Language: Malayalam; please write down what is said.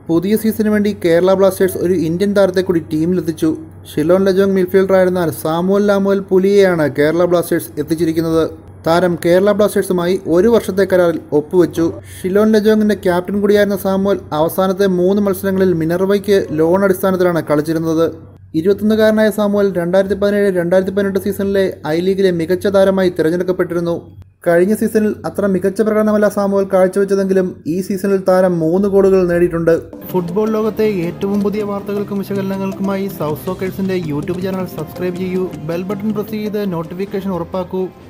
പുതിയ സീസണിന് വേണ്ടി കേരള ബ്ലാസ്റ്റേഴ്സ് ഒരു ഇന്ത്യൻ താരത്തെ കൂടി ടീമിലെത്തിച്ചു ഷിലോൺ ലജോങ് മിഡ്ഫീൽഡറായിരുന്ന സാമുവൽ ലാമുവൽ പുലിയെയാണ് കേരള ബ്ലാസ്റ്റേഴ്സ് എത്തിച്ചിരിക്കുന്നത് താരം കേരള ബ്ലാസ്റ്റേഴ്സുമായി ഒരു വർഷത്തെ കരാറിൽ ഒപ്പുവെച്ചു ഷിലോൺ ലജോങ്ങിന്റെ ക്യാപ്റ്റൻ കൂടിയായിരുന്ന സാമുവൽ അവസാനത്തെ മൂന്ന് മത്സരങ്ങളിൽ മിനർവയ്ക്ക് ലോൺ അടിസ്ഥാനത്തിലാണ് കളിച്ചിരുന്നത് ഇരുപത്തൊന്നുകാരനായ സാമുവൽ രണ്ടായിരത്തി പതിനേഴ് രണ്ടായിരത്തി പതിനെട്ട് സീസണിലെ ഐ ലീഗിലെ മികച്ച താരമായി തിരഞ്ഞെടുക്കപ്പെട്ടിരുന്നു കഴിഞ്ഞ സീസണിൽ അത്ര മികച്ച പ്രകടനമല്ല സാമുവൽ കാഴ്ചവെച്ചതെങ്കിലും ഈ സീസണിൽ താരം മൂന്ന് ഗോളുകൾ നേടിയിട്ടുണ്ട് ഫുട്ബോൾ ലോകത്തെ ഏറ്റവും പുതിയ വാർത്തകൾക്കും വിശകലനങ്ങൾക്കുമായി സൗത്ത് സോക്കേഴ്സിന്റെ യൂട്യൂബ് ചാനൽ സബ്സ്ക്രൈബ് ചെയ്യൂ ബെൽ ബട്ടൺ പ്രസ് ചെയ്ത് നോട്ടിഫിക്കേഷൻ ഉറപ്പാക്കൂ